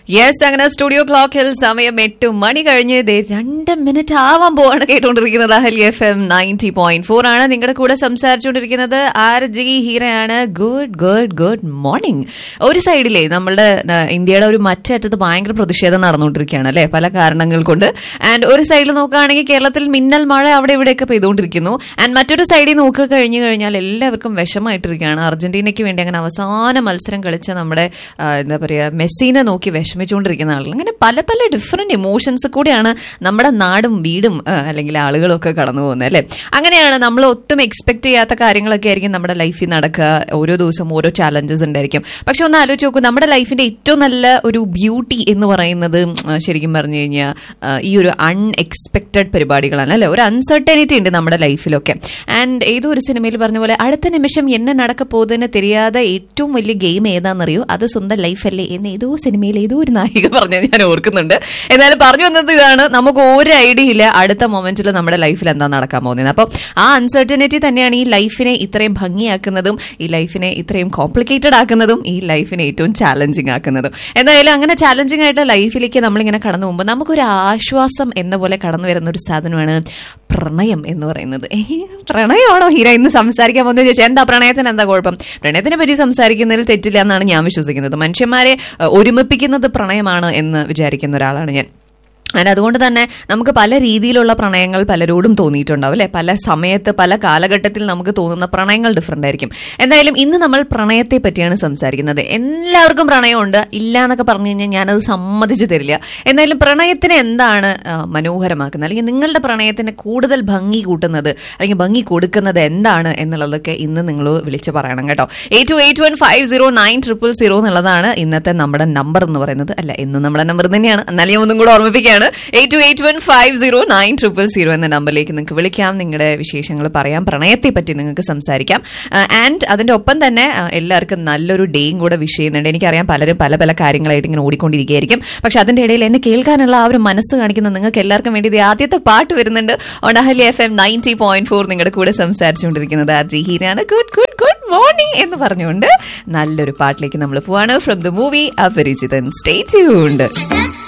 yes അങ്ങനെ studio ക്ലോക്കിൽ സമയം എട്ട് മണി കഴിഞ്ഞ് ദേ രണ്ട് മിനിറ്റ് ആവാൻ പോവാണ് കേട്ടുകൊണ്ടിരിക്കുന്നത് അഹലി F M ninety point four ആണ് നിങ്ങളുടെ കൂടെ സംസാരിച്ചുകൊണ്ടിരിക്കുന്നത് ആർ ജി ഹീറയാണ് ഗുഡ് ഗുഡ് ഗുഡ് മോർണിംഗ് ഒരു സൈഡിലെ നമ്മളുടെ ആ, ഇന്ത്യയുടെ ഒരു മറ്ററ്റത്ത് ഭയങ്കര പ്രതിഷേധം നടന്നുകൊണ്ടിരിക്കുകയാണ് അല്ലെ പല കാരണങ്ങൾ കൊണ്ട് ആൻഡ് ഒരു സൈഡിൽ നോക്കുകയാണെങ്കിൽ കേരളത്തിൽ മിന്നൽ മഴ അവിടെ ഇവിടെയൊക്കെ പെയ്തുകൊണ്ടിരിക്കുന്നു ആൻഡ് മറ്റൊരു സൈഡിൽ നോക്കുക കഴിഞ്ഞു കഴിഞ്ഞാൽ എല്ലാവർക്കും വിഷമായിട്ടിരിക്കുകയാണ് അർജന്റീനയ്ക്ക് വേണ്ടി അങ്ങനെ അവസാന മത്സരം കളിച്ച നമ്മുടെ ആ, എന്താ പറയുക മെസ്സിനെ നോക്കി വിഷമിച്ചുകൊണ്ടിരിക്കുന്ന ആളുകൾ അങ്ങനെ പല പല ഡിഫറെന്റ് ഇമോഷൻസ് കൂടിയാണ് നമ്മുടെ നാടും വീടും ആ, അല്ലെങ്കിൽ ആളുകളും ഒക്കെ കടന്നു പോകുന്നത് അല്ലെ അങ്ങനെയാണ് നമ്മൾ ഒട്ടും എക്സ്പെക്ട് ചെയ്യാത്ത കാര്യങ്ങളൊക്കെ ആയിരിക്കും നമ്മുടെ ലൈഫിൽ നടക്കുക ഓരോ ദിവസം ഓരോ ചാലഞ്ചസ് ഉണ്ടായിരിക്കും പക്ഷെ ഒന്ന് ആലോചിച്ച് നോക്കൂ നമ്മുടെ ലൈഫിന്റെ ഏറ്റവും നല്ല ഒരു ബ്യൂട്ടി എന്ന് പറയുന്നത് ആ, ശരിക്കും പറഞ്ഞു കഴിഞ്ഞാൽ ഈ ഒരു അൺഎക്സ്പെക്ടഡ് പരിപാടികളാണ് അല്ലെ ഒരു അൺസർട്ടനിറ്റി ഉണ്ട് നമ്മുടെ ലൈഫിലൊക്കെ ആൻഡ് ഏതോ ഒരു സിനിമയിൽ പറഞ്ഞ പോലെ അടുത്ത നിമിഷം എന്നെ നടക്ക പോകുന്നതിന് தெரியாതെ ഏറ്റവും വലിയ ഗെയിം ഏതാണെന്നറിയോ അത് സ്വന്തം ലൈഫല്ലേ എന്ന് ഏതോ സിനിമയിൽ ഏതോ ഒരു നായിക പറഞ്ഞത് ഞാൻ ഓർക്കുന്നുണ്ട് എന്നാലും പറഞ്ഞു വന്നത് ഇതാണ് നമുക്ക് ഒരു ഐഡിയ ഇല്ല അടുത്ത മൊമെന്റിൽ നമ്മുടെ ലൈഫിൽ എന്താ നടക്കാൻ പോകുന്നത് അപ്പം ആ അൺസർട്ടനിറ്റി തന്നെയാണ് ഈ ലൈഫിനെ ഇത്രയും ഭംഗിയാക്കുന്നതും ഈ ലൈഫിനെ ഇത്രയും കോംപ്ലിക്കേറ്റഡ് ആക്കുന്നതും ഈ ലൈഫിനെ ഏറ്റവും ചാലഞ്ചിങ് ആക്കുന്നതും എന്തായാലും അങ്ങനെ ചാലഞ്ചിങ് ആയിട്ട് ലൈഫിലേക്ക് നമ്മളിങ്ങനെ കടന്നു പോകുമ്പോൾ നമുക്കൊരു ആശ്വാസം എന്ന പോലെ കടന്നു വരുന്ന ഒരു സാധനമാണ് പ്രണയം എന്ന് പറയുന്നത് ഏ, പ്രണയമാണോ ഹീര ഇന്ന് സംസാരിക്കാൻ പോകുന്നത് ചോദിച്ചാൽ എന്താ പ്രണയത്തിന് എന്താ കുഴപ്പം പ്രണയത്തിനെ പറ്റി സംസാരിക്കുന്നതിൽ തെറ്റില്ല എന്നാണ് ഞാൻ വിശ്വസിക്കുന്നത് മനുഷ്യന്മാരെ അഹ്, ഒരുമിപ്പിക്കുന്നത് പ്രണയമാണ് എന്ന് വിചാരിക്കുന്ന ഒരാളാണ് ഞാൻ ആൻഡ് അതുകൊണ്ട് തന്നെ നമുക്ക് പല രീതിയിലുള്ള പ്രണയങ്ങൾ പലരോടും തോന്നിയിട്ടുണ്ടാവും അല്ലെ പല സമയത്ത് പല കാലഘട്ടത്തിൽ നമുക്ക് തോന്നുന്ന പ്രണയങ്ങൾ ഡിഫറെന്റ് ആയിരിക്കും എന്തായാലും ഇന്ന് നമ്മൾ പ്രണയത്തെ പറ്റിയാണ് സംസാരിക്കുന്നത് എല്ലാവർക്കും പ്രണയമുണ്ട് ഇല്ല എന്നൊക്കെ പറഞ്ഞു കഴിഞ്ഞാൽ ഞാനത് സമ്മതിച്ചു തരില്ല എന്തായാലും പ്രണയത്തിനെ എന്താണ് ആ, മനോഹരമാക്കുന്നത് അല്ലെങ്കിൽ നിങ്ങളുടെ പ്രണയത്തിന് കൂടുതൽ ഭംഗി കൂട്ടുന്നത് അല്ലെങ്കിൽ ഭംഗി കൊടുക്കുന്നത് എന്താണ് എന്നുള്ളതൊക്കെ ഇന്ന് നിങ്ങൾ വിളിച്ച് പറയണം കേട്ടോ eight two eight one five zero nine triple zero എന്നുള്ളതാണ് ഇന്നത്തെ നമ്മുടെ നമ്പർ എന്ന് പറയുന്നത് അല്ല എന്നും നമ്മുടെ നമ്പർ തന്നെയാണ് എന്നാലും ഞാൻ ഒന്നും കൂടെ ഓർമ്മിപ്പിക്കുകയാണ് eight two eight one five zero nine triple zero എന്ന നമ്പറിലേക്ക് നിങ്ങൾക്ക് വിളിക്കാം നിങ്ങളുടെ വിശേഷങ്ങൾ പറയാം പ്രണയത്തെ പറ്റി നിങ്ങൾക്ക് സംസാരിക്കാം ആൻഡ് അതിന്റെ ഒപ്പം തന്നെ ആ, എല്ലാവർക്കും നല്ലൊരു ഡേയും കൂടെ വിഷ് ചെയ്യുന്നുണ്ട് എനിക്കറിയാം പലരും പല പല കാര്യങ്ങളായിട്ട് ഇങ്ങനെ ഓടിക്കൊണ്ടിരിക്കുകയായിരിക്കും പക്ഷെ അതിന്റെ ഇടയിൽ എന്നെ കേൾക്കാനുള്ള ആ ഒരു മനസ്സ് കാണിക്കുന്ന നിങ്ങൾക്ക് എല്ലാവർക്കും വേണ്ടി ഇത് ആദ്യത്തെ പാട്ട് വരുന്നുണ്ട് ഒണഹലി F M ninety point four നിങ്ങളുടെ കൂടെ സംസാരിച്ചുകൊണ്ടിരിക്കുന്നത് ആർ ജി ഹീരാണ് ഗുഡ് ഗുഡ് ഗുഡ് മോർണിംഗ് എന്ന് പറഞ്ഞുകൊണ്ട് നല്ലൊരു പാട്ടിലേക്ക് നമ്മൾ പോവാണ് from the movie Aparichithan stay tuned